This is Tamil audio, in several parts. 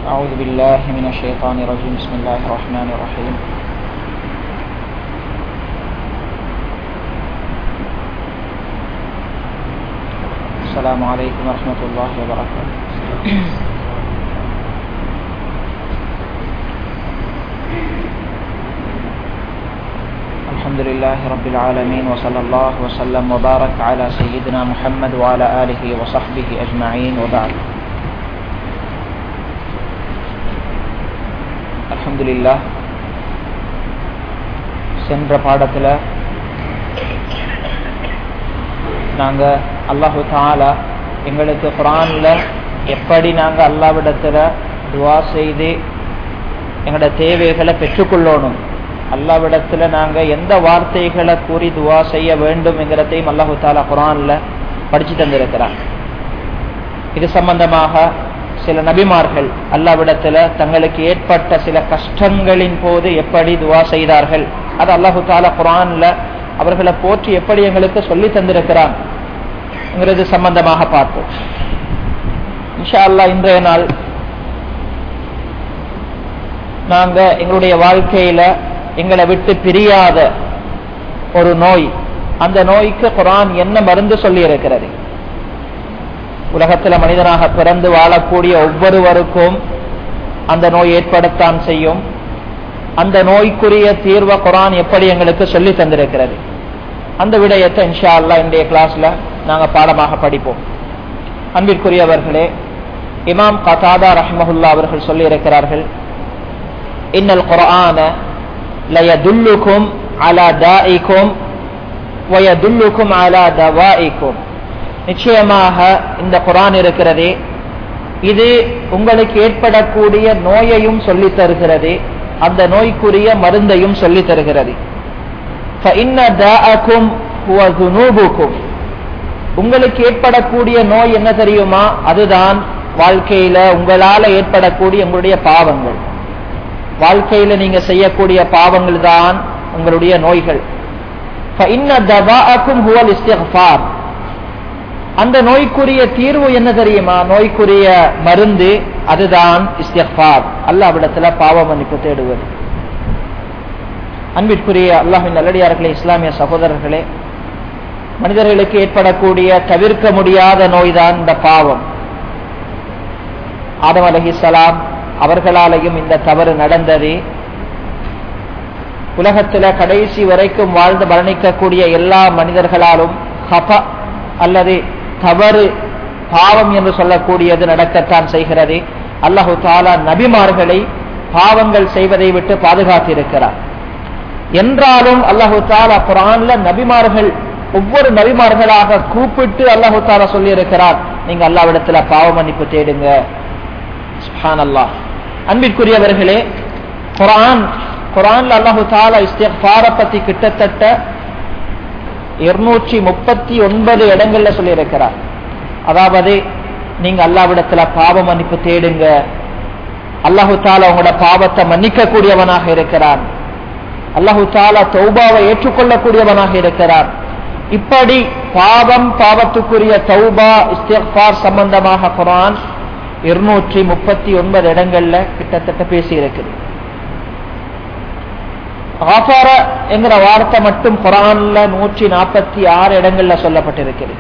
أعوذ بالله من الشيطان الرجيم بسم الله الرحمن الرحيم السلام عليكم ورحمة الله وبركاته الحمد لله رب العالمين وصلى الله وسلم وبارك على سيدنا محمد وعلى آله وصحبه أجمعين وبعد அல்ஹம்துலில்லா சென்ற பாடத்தில் நாங்கள் அல்லாஹு தாலா எங்களுக்கு குரானில் எப்படி நாங்கள் அல்லாவிடத்தில் துவா செய்து எங்களோட தேவைகளை பெற்றுக்கொள்ளணும் அல்லாவிடத்தில் நாங்கள் எந்த வார்த்தைகளை கூறி துவா செய்ய வேண்டும்ங்கிறதையும் அல்லாஹு தாலா குரானில் படித்து தந்திருக்கிறார் இது சம்பந்தமாக சில நபிமார்கள் அல்லாவிடத்துல தங்களுக்கு ஏற்பட்ட சில கஷ்டங்களின் போது எப்படி துவா செய்தார்கள் அது அல்லாஹு தாலா குரான்ல அவர்களை போற்றி எப்படி எங்களுக்கு சொல்லி தந்திருக்கிறான் சம்பந்தமாக பார்த்தோம் இன்ஷா அல்லா இன்றைய நாள் நாங்க எங்களுடைய வாழ்க்கையில எங்களை விட்டு பிரியாத ஒரு நோய் அந்த நோய்க்கு குரான் என்ன மருந்து சொல்லி இருக்கிறது உலகத்துல மனிதனாக பிறந்து வாழக்கூடிய ஒவ்வொருவருக்கும் அந்த நோய் ஏற்படத்தான் செய்யும் அந்த நோய்க்குரிய தீர்வை குரான் எப்படி எங்களுக்கு சொல்லி தந்திருக்கிறது அந்த விடயத்தை இன்ஷா அல்லா இன்றைய கிளாஸ்ல நாங்க பாடமாக படிப்போம் அன்பிற்குரியவர்களே இமாம் கதாதா ரஹ்மஹுல்லா அவர்கள் சொல்லி இருக்கிறார்கள் இன்னல் குரான லயதுல்லுக்கும் அலா தாயிக்கும் வயதுல்லுக்கும் அலா தவாயிக்கும் நிச்சயமாக இந்த குரான் இருக்கிறதே இது உங்களுக்கு ஏற்படக்கூடிய நோயையும் சொல்லி தருகிறது அந்த நோய்க்குரிய மருந்தையும் சொல்லி தருகிறது உங்களுக்கு ஏற்படக்கூடிய நோய் என்ன தெரியுமா அதுதான் வாழ்க்கையில உங்களால ஏற்படக்கூடிய உங்களுடைய பாவங்கள் வாழ்க்கையில நீங்க செய்யக்கூடிய பாவங்கள் தான் உங்களுடைய நோய்கள் அந்த நோய்க்குரிய தீர்வு என்ன தெரியுமா நோய்க்குரிய மருந்து அதுதான் இஸ்திஃபார் அல்லாவிடத்துல பாவ மன்னிப்பு தேடுவது அன்பிற்குரிய அல்லாஹின் நல்லடியார்களே இஸ்லாமிய சகோதரர்களே மனிதர்களுக்கு ஏற்படக்கூடிய தவிர்க்க முடியாத நோய்தான் இந்த பாவம் ஆதம் அலஹிசலாம் அவர்களாலையும் இந்த தவறு நடந்தது உலகத்துல கடைசி வரைக்கும் வாழ்ந்து மரணிக்கக்கூடிய எல்லா மனிதர்களாலும் ஹப அல்லது தவறு பாவம் என்று சொல்லக்கூடியது நடக்கத்தான் செய்கிறது அல்லாஹு தாலா நபிமார்களை பாவங்கள் செய்வதை விட்டு பாதுகாத்திருக்கிறார் என்றாலும் அல்லாஹு தாலா குரான்ல நபிமார்கள் ஒவ்வொரு நபிமார்களாக கூப்பிட்டு அல்லாஹு தாலா சொல்லி இருக்கிறார் நீங்க அல்லாவிடத்துல பாவ மன்னிப்பு தேடுங்க அல்லாஹ் அன்பிற்குரியவர்களே குரான் குரான்ல அல்லாஹு தாலா இஸ்திஃபார பத்தி கிட்டத்தட்ட இருநூற்றி முப்பத்தி ஒன்பது இடங்கள்ல சொல்லி இருக்கிறார் அதாவது நீங்க அல்லாவிடத்துல பாவ மன்னிப்பு தேடுங்க அல்லாஹு தாலா உங்களோட பாவத்தை மன்னிக்க கூடியவனாக இருக்கிறான் அல்லாஹு தாலா தௌபாவை ஏற்றுக்கொள்ளக்கூடியவனாக இருக்கிறார் இப்படி பாவம் பாவத்துக்குரிய தௌபா இஸ்திஃபார் சம்பந்தமாக குரான் இருநூற்றி முப்பத்தி ஒன்பது இடங்கள்ல கிட்டத்தட்ட பேசி இருக்குது ஆஃபார என்கிற வார்த்தை மட்டும் குரான்ல நூற்றி நாற்பத்தி ஆறு இடங்கள்ல சொல்லப்பட்டிருக்கிறது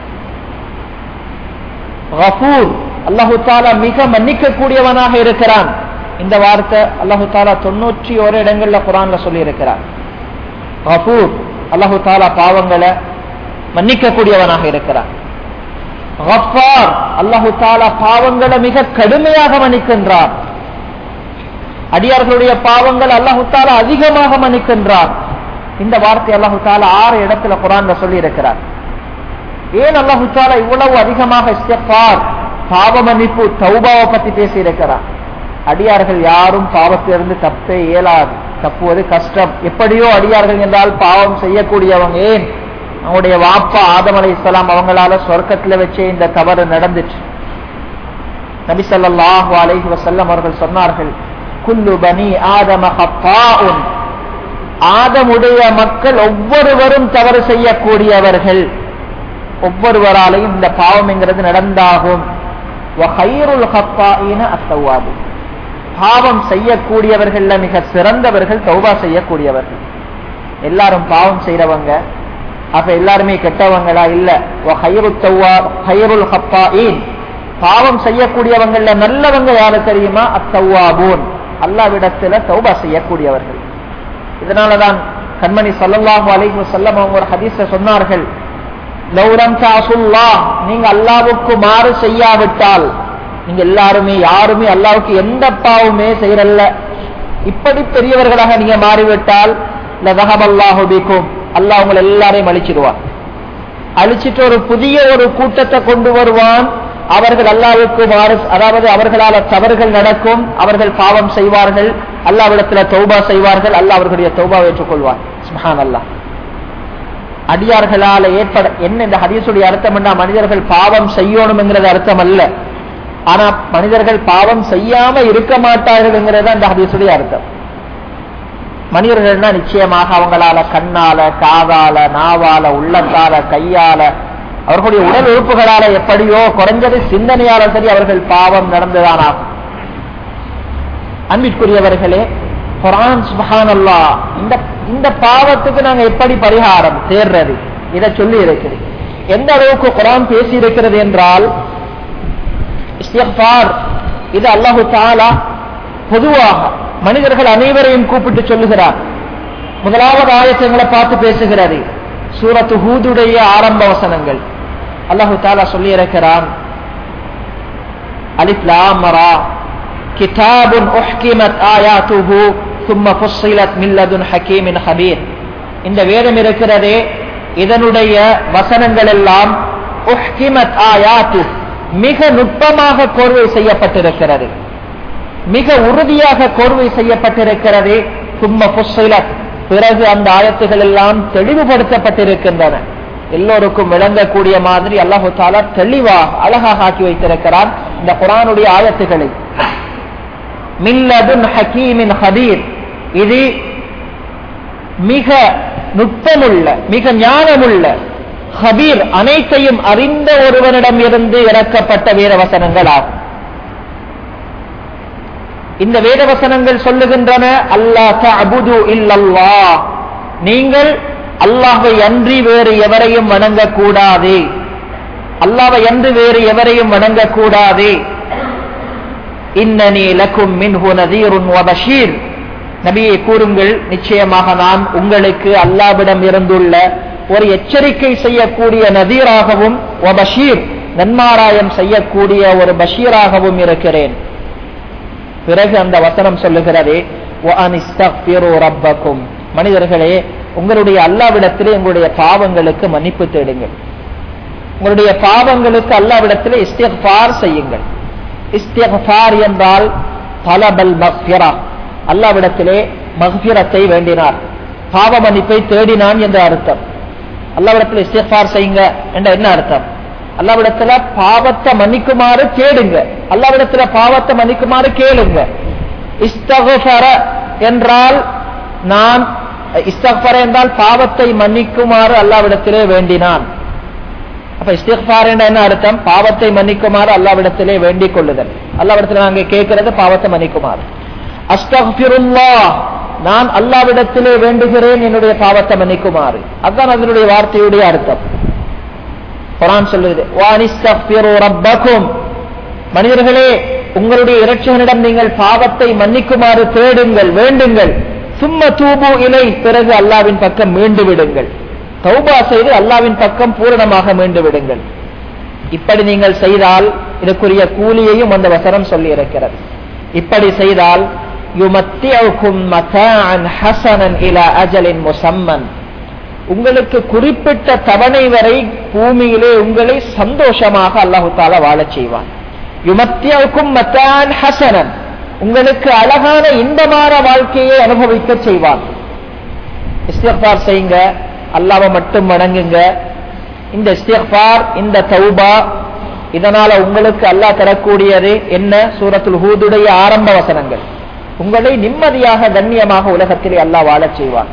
கஃபூர் அல்லாஹு தாலா மிக மன்னிக்க கூடியவனாக இருக்கிறான் இந்த வார்த்தை அல்லாஹு தாலா தொண்ணூற்றி ஒரு இடங்கள்ல குரான்ல சொல்லி இருக்கிறான் கஃபூர் அல்லாஹு தாலா பாவங்களை மன்னிக்க கூடியவனாக இருக்கிறான் கஃபார் அல்லாஹு தாலா பாவங்களை மிக கடுமையாக மன்னிக்கின்றான் அடியார்களுடைய பாவங்கள் அல்லாஹு தாலா அதிகமாக மன்னிக்கின்றார் இந்த வார்த்தை அல்லாஹு தாலா ஆறு இடத்துல குரான்ல சொல்லி இருக்கிறார் ஏன் அல்லாஹு தாலா இவ்வளவு அதிகமாக இஸ்திஃபார் பாவ மன்னிப்பு தௌபாவை பத்தி பேசி இருக்கிறார் அடியார்கள் யாரும் பாவத்திலிருந்து தப்பே இயலாது தப்புவது கஷ்டம் எப்படியோ அடியார்கள் என்றால் பாவம் செய்யக்கூடியவங்க ஏன் அவங்களுடைய வாப்பா ஆதம் அலை இஸ்லாம் அவங்களால சொர்க்கத்துல வச்சே இந்த தவறு நடந்துச்சு நபி ஸல்லல்லாஹு அலைஹி வஸல்லம் அவர்கள் சொன்னார்கள் குல்லு பனி ஆதம ஹத்தாஉன் ஆதமுடைய மக்கள் ஒவ்வொருவரும் தவறு செய்யக்கூடியவர்கள் ஒவ்வொருவராலையும் இந்த பாவம்ங்கிறது நடந்தாகும் வஹைருல் ஹத்தாயின அத்தவாபு பாவம் செய்யக்கூடியவர்கள்ல மிக சிறந்தவர்கள் தௌபா செய்யக்கூடியவர்கள் எல்லாரும் பாவம் செய்யறவங்க அப்ப எல்லாருமே கெட்டவங்களா இல்ல பாவம் செய்யக்கூடியவங்கள்ல நல்லவங்க யாரு தெரியுமா அத்தவாபூன் அல்லாவிடத்துல தௌபா செய்யக்கூடியவர்கள் இதனாலதான் கண்மணி சல்லல்லாஹு அலைஹி வஸல்லம் அவங்க ஒரு ஹதீஸ சொன்னார்கள் லௌரம் தாசுல்லா நீங்க அல்லாவுக்கு மாறு செய்யாவிட்டால் நீங்க எல்லாருமே யாருமே அல்லாவுக்கு எந்த பாவமே செய்யறல்ல இப்படி பெரியவர்களாக நீங்க மாறிவிட்டால் லதஹபல்லாஹுபிக்கும் அல்லாஹ் உங்களை எல்லாரையும் அழிச்சிடுவான் அழிச்சிட்டு ஒரு புதிய ஒரு கூட்டத்தை கொண்டு வருவான் அவர்கள் அல்லாவுக்கு மாறு அதாவது அவர்களால தவறுகள் நடக்கும் அவர்கள் பாவம் செய்வார்கள் அல்லாவிடத்துல தௌபா செய்வார்கள் அல்லாஹ் அவர்களுடைய தௌபா ஏற்றுக்கொள்வான் சுஹான் அல்லாஹ் அடியார்களால ஏற்பட என்ன இந்த ஹதீசுடைய அர்த்தம் என்ன மனிதர்கள் பாவம் செய்யணும்ங்கிறது அர்த்தம் அல்ல ஆனா மனிதர்கள் பாவம் செய்யாம இருக்க மாட்டார்கள் அந்த ஹதீசுடைய அர்த்தம் மனிதர்கள்னா நிச்சயமாக அவங்களால கண்ணால காதால நாவால உள்ளத்தால கையால அவர்களுடைய உடல் உறுப்புகளால எப்படியோ குறைஞ்சது சிந்தனையால சரி அவர்கள் பாவம் நடந்துதான் ஆகும் அன்பிற்குரியவர்களே குரான் சுபஹானல்லா இந்த இந்த பாவத்துக்கு நாங்க எப்படி பரிகாரம் தேர்றது இதை சொல்லி இருக்கிறது எந்த அளவுக்கு குரான் பேசி இருக்கிறது என்றால் இஸ்திக்ஃபார் இது அல்லாஹு தாலா பொதுவாக மனிதர்கள் அனைவரையும் கூப்பிட்டு சொல்லுகிறார் முதலாவது ஆயத்தங்களை பார்த்து பேசுகிறது சூரத்து ஹூதுடைய ஆரம்ப வசனங்கள் அல்லாஹு தாலா சொல்லி இருக்கிறான் அலிப்லாமரா கிதாபுன் உஹ்கிமத் ஆயாத்துஹு ثم فصلت من لدن حكيم خبير இந்த வேதம் இருக்கிறதே இதனுடைய வசனங்கள் எல்லாம் உஹ்கிமத் ஆயாத்து மிக நுட்பமாக கோர்வை செய்யப்பட்டிருக்கிறது மிக உறுதியாக கோர்வை செய்யப்பட்டிருக்கிறது சும்ம புஸ்ஸிலத் பிறகு அந்த ஆயத்துகள் எல்லாம் தெளிவுபடுத்தப்பட்டிருக்கின்றன எல்லோருக்கும் விளங்கக்கூடிய மாதிரி அல்லாஹு தாலா தெளிவாக அழகாக ஆக்கி வைத்திருக்கிறான் இந்த குரானுடைய ஆயத்துகளை மில்லதுன் ஹக்கீமின் ஹபீர் இது மிக நுட்பமுள்ள மிக ஞானமுள்ள ஹபீர் அனைத்தையும் அறிந்த ஒருவனிடம் இருந்து இறக்கப்பட்ட வேதவசனங்கள் ஆகும் இந்த வேதவசனங்கள் சொல்லுகின்றன அல்லாஹ் இல்லல்லா நீங்கள் அல்லாஹை அன்றி வேறு எவரையும் வணங்கக்கூடாது அல்லாவை அன்று வேறு எவரையும் வணங்கக்கூடாது இன்னனி லக்கும் மின்ஹு நதீருன் வபஷீர் நபியை கூறுங்கள் நிச்சயமாக நான் உங்களுக்கு அல்லாவிடம் இருந்துள்ள ஒரு எச்சரிக்கை செய்யக்கூடிய நதீராகவும் வபஷீர் நன்மாராயம் செய்யக்கூடிய ஒரு பஷீராகவும் இருக்கிறேன் பிறகு அந்த வசனம் சொல்லுகிறது ரப்பக்கும் மனிதர்களே உங்களுடைய அல்லாவிடத்திலே உங்களுடைய பாவங்களுக்கு மன்னிப்பு தேடுங்கள் உங்களுடைய பாவங்களுக்கு அல்லாவிடத்திலே இஸ்திஃபார் செய்யுங்கள் இஸ்திஃபார் என்றால் தலபல் மக்ஃபிரா அல்லாவிடத்திலே மக்ஃபிரத்தை வேண்டினார் பாவ மன்னிப்பை தேடினான் என்ற அர்த்தம் அல்லாவிடத்தில் இஸ்திஃபார் செய்யுங்க என்ற என்ன அர்த்தம் அல்லாவிடத்துல பாவத்தை மன்னிக்குமாறு கேளுங்க அல்லாவிடத்துல பாவத்தை மன்னிக்குமாறு கேளுங்க இஸ்தகுஃபர என்றால் நான் இஸ்தகுஃபர என்றால் பாவத்தை மன்னிக்குமாறு அல்லாவிடத்திலே வேண்டினான் அப்ப இஸ்திஃபார் என்ற என்ன அர்த்தம் பாவத்தை மன்னிக்குமாறு அல்லாவிடத்திலே வேண்டிக் கொள்ளுதல் அல்லாவிடத்துல நாங்க கேட்கிறது பாவத்தை மன்னிக்குமாறு அஸ்தகுல்லா நான் அல்லாவிடத்திலே வேண்டுகிறேன் என்னுடைய பாவத்தை மன்னிக்குமாறு அதுதான் அதனுடைய வார்த்தையுடைய அர்த்தம் குரான் சொல்லுது ரப்பக்கும் மனிதர்களே உங்களுடைய இரட்சகனிடம் நீங்கள் பாவத்தை மன்னிக்குமாறு தேடுங்கள் வேண்டுங்கள் சும்ம தூபு இலை பிறகு அல்லாவின் பக்கம் மீண்டு விடுங்கள் தௌபா செய்து அல்லாவின் பக்கம் பூரணமாக மீண்டு விடுங்கள் இப்படி நீங்கள் செய்தால் இதற்குரிய கூலியையும் அந்த வசனம் சொல்லி இருக்கிறது இப்படி செய்தால் முசம்மன் உங்களுக்கு குறிப்பிட்ட தவணை வரை பூமியிலே உங்களை சந்தோஷமாக அல்லாஹு தாலா வாழச் செய்வான் யுமத்தியவுக்கும் மத்தான் ஹசனன் உங்களுக்கு அழகான இன்பமான வாழ்க்கையை அனுபவிக்க செய்வான் இஸ்திஃபார் செய்யுங்க அல்லாவை மட்டும் வணங்குங்க இந்த இஸ்திஃபார் இந்த தௌபா இதனால உங்களுக்கு அல்லாஹ் தரக்கூடியது என்ன சூரத்துல் ஹூதுடைய ஆரம்ப வசனங்கள் உங்களை நிம்மதியாக கண்ணியமாக உலகத்திலே அல்லாஹ் வாழச் செய்வான்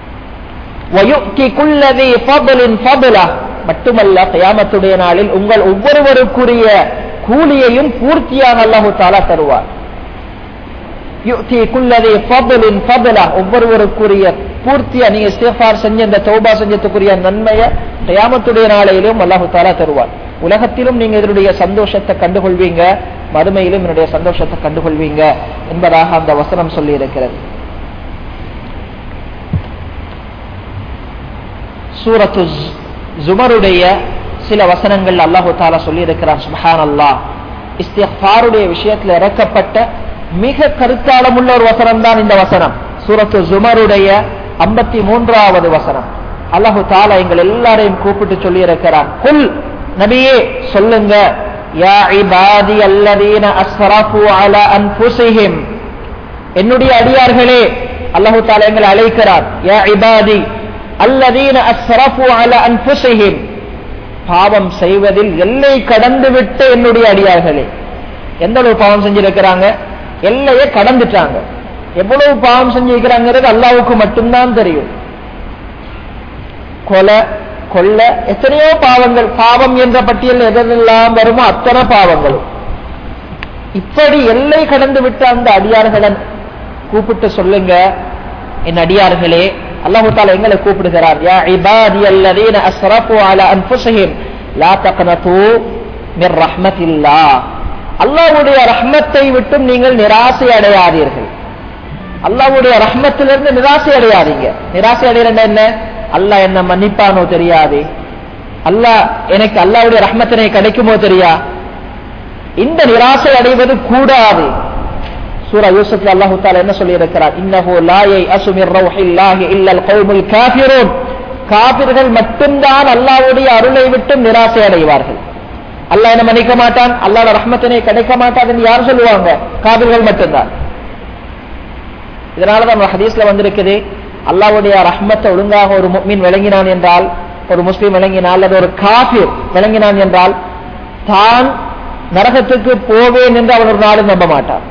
மட்டுமல்ல கயாமத்துடைய நாளில் உங்கள் ஒவ்வொருவருக்குரிய கூலியையும் பூர்த்தியாக அல்லாஹு தாலா தருவார் யுக்தி குல்லதி ஃபضலின் ஃபضலா ஒவ்வொருவருக்குரிய பூர்த்தியா நீங்க இஸ்திஃபார் செஞ்ச இந்த தௌபா செஞ்சதுக்குரிய நன்மையை கியாமத்துடைய நாளையிலும் அல்லாஹு தாலா தருவார் உலகத்திலும் நீங்க இதனுடைய சந்தோஷத்தை கண்டுகொள்வீங்க மறுமையிலும் என்னுடைய சந்தோஷத்தை கண்டுகொள்வீங்க என்பதாக அந்த வசனம் சொல்லி இருக்கிறது சூரத்து ஜுமருடைய சில வசனங்கள் அல்லாஹு தாலா சொல்லி இருக்கிறான் சுபஹான் அல்லாஹ் இஸ்திஃபாருடைய விஷயத்துல இறக்கப்பட்ட மிக கருத்தாளமுள்ள ஒரு வசனம் தான் இந்த வசனம் சூரத்து ஜுமருடைய ஐம்பத்தி மூன்றாவது வசனம் அல்லாஹு தாலா எங்கள் எல்லாரையும் கூப்பிட்டு சொல்லி இருக்கிறான் குல் நபியே சொல்லுங்க யா இபாதி அல்லதீன அஸ்ரஃபு அலா அன்ஃபுஸிஹிம் என்னுடைய அடியார்களே அல்லாஹு தாலா எங்களை அழைக்கிறார் யா இபாதி அல்லதீன அஸ்ரஃபு அலா அன்ஃபுஸிஹிம் பாவம் செய்வதில் எல்லை கடந்து விட்ட என்னுடைய அடியார்களே எந்த அளவு பாவம் செஞ்சிருக்கிறாங்க எல்லையை கடந்துட்டாங்க எவ்வளவு பாவம் செஞ்சிருக்கிறாங்கிறது அல்லாவுக்கு மட்டும்தான் தெரியும் கொலை கொள்ள எத்தனையோ பாவங்கள் பாவம் என்ற பட்டியல் எதெல்லாம் வருமோ அத்தனை பாவங்களும் இப்படி எல்லை கடந்து விட்ட அந்த அடியார்களை கூப்பிட்டு சொல்லுங்க என் அடியார்களே அல்லாஹு தாலா எங்களை கூப்பிடுகிறார் யா இபாதி அல்லதீன அஸ்ரஃபு அலா அன்ஃபுஸிஹிம் லா தக்னது மிர் ரஹ்மத்தில்லாஹ் அல்லாஹ்வுடைய ரஹ்மத்தை விட்டும் நீங்கள் நிராசை அடையாதீர்கள் அல்லாஹ்வுடைய ரஹ்மத்திலிருந்து நிராசை அடையாதீங்க நிராசை அடையிறது என்ன அல்லாஹ் என்ன மன்னிப்பானோ தெரியாது அல்லாஹ் எனக்கு அல்லாஹ்வுடைய ரஹ்மத்தினை கிடைக்குமோ தெரியா இந்த நிராசை அடைவது கூடாது சூரா யூசுப்ல அல்லாஹு தாலா என்ன சொல்லி இருக்கிறார் இன்னஹு லா யைஅசு மிர் ரௌஹில்லாஹி இல்லல் கௌமுல் காஃபிரூன் காபிர்கள் மட்டும்தான் அல்லாஹ்வுடைய அருளை விட்டு நிராசை அடைவார்கள் அல்லாஹ் என்ன மன்னிக்க மாட்டான் அல்லாஹ்வோட ரஹ்மத்தினை கிடைக்க மாட்டாதுன்னு யார் சொல்லுவாங்க காபிர்கள் மட்டும்தான் இதனாலதான் நம்ம ஹதீஸ்ல வந்திருக்குது அல்லாஹ்வுடைய ரஹ்மத்தை ஒழுங்காக ஒரு முஃமின் விளங்கினான் என்றால் ஒரு முஸ்லீம் விளங்கினால் அல்லது ஒரு காஃபிர் விளங்கினான் என்றால் தான் நரகத்துக்கு போவேன் என்று அவன் ஒரு நாடு நம்ப மாட்டான்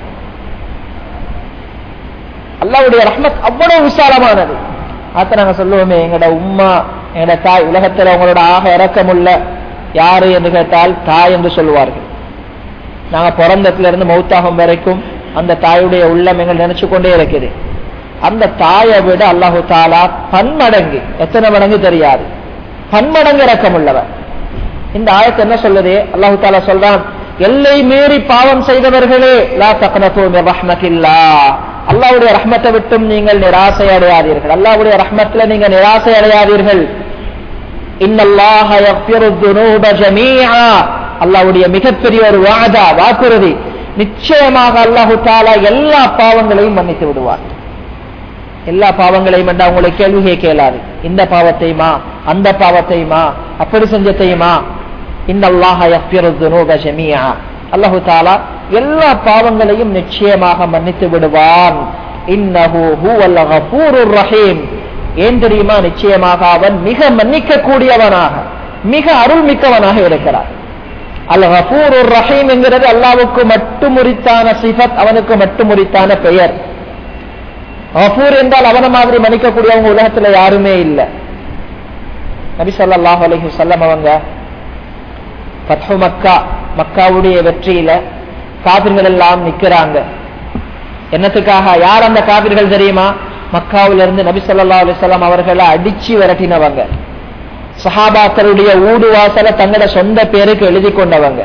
அல்லாவுடைய ரஹ்மத் அவ்வளவு விசாலமானது அத்த நாங்க சொல்லுவோமே எங்கட உம்மா எங்கட தாய் உலகத்துல உங்களோட ஆக இறக்கமுள்ள யாரு என்று கேட்டால் தாய் என்று சொல்லுவார்கள் நாங்க பிறந்தத்துல இருந்து மௌத்தாகம் வரைக்கும் அந்த தாயுடைய உள்ளம் எங்கள் நினைச்சு கொண்டே இருக்குது அந்த தாயை விட அல்லாஹு தாலா பன்மடங்கு எத்தனை மடங்கு தெரியாது பன்மடங்கு இறக்கமுள்ளவர் இந்த ஆயத்தை என்ன சொல்லுது அல்லாஹு தாலா சொல்றான் எல்லை மீறி பாவம் செய்தவர்களே லா தக்னது மிர் ரஹ்மத்தில்லா அல்லாவுடைய ரஹ்மத்தை விட்டும் நீங்கள் நிராசை அடையாதீர்கள் அல்லாவுடைய ரஹ்மத்துல நீங்க நிராசை அடையாதீர்கள் இன்னல்லாஹ யக்ஃபிரு துனூப ஜமீஆ அல்லாஹ்வுடைய மிகப்பெரிய ஒரு வாதா வாக்குறுதி நிச்சயமாக அல்லாஹு தாலா எல்லா பாவங்களையும் மன்னித்து விடுவார் எல்லா பாவங்களையும் என்றா உங்களை கேள்வி கேட்கலாது இந்த பாவத்தையுமா அந்த பாவத்தையுமா அப்படி செஞ்சத்தையுமா இன்னல்லாஹ யக்ஃபிரு துனூப ஜமீஆ அல்லாஹு தாலா எல்லா பாவங்களையும் நிச்சயமாக மன்னித்து விடுவான் இன்னஹு ஹுவல் கஃபூருர் ரஹீம் ஏன் தெரியுமா நிச்சயமாக அவன் மிக மன்னிக்க கூடியவனாக மிக அருள் மிக்கவனாக இருக்கிறார் அல் கஃபூருர் ரஹீம் என்கிறது அல்லாவுக்கு மட்டும் உரித்தான சிஃபத் அவனுக்கு மட்டும் உரித்தான பெயர் கஃபூர் என்றால் அவன மாதிரி மன்னிக்கக்கூடியவங்க உலகத்துல யாருமே இல்லை நபி ஸல்லல்லாஹு அலைஹி வஸல்லம் அவங்க ஃபத்ஹு மக்கா மக்காவுடைய வெற்றியில காபிர்கள் எல்லாம் நிக்கிறாங்க என்னத்துக்காக யார் அந்த காபிர்கள் தெரியுமா மக்காவில இருந்து நபி சொல்லா அலிசல்லாம் அவர்களை அடிச்சு விரட்டினவங்க சஹாபாக்களுடைய ஊடு வாசல தங்களோட சொந்த பேருக்கு எழுதி கொண்டவங்க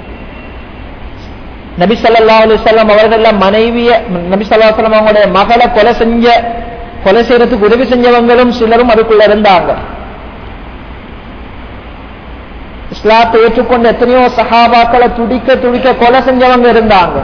நபி சொல்லா அலிசல்லாம் அவர்கள மனைவிய நபி சொல்லா அவங்களுடைய மகளை கொலை செஞ்ச கொலை செய்யறதுக்கு உதவி செஞ்சவங்களும் சிலரும் அதுக்குள்ள இருந்தாங்க இஸ்லாத்தை ஏற்றுக்கொண்ட எத்தனையோ சஹாபாக்களை துடிக்க துடிக்க கொலை செஞ்சவங்க இருந்தாங்க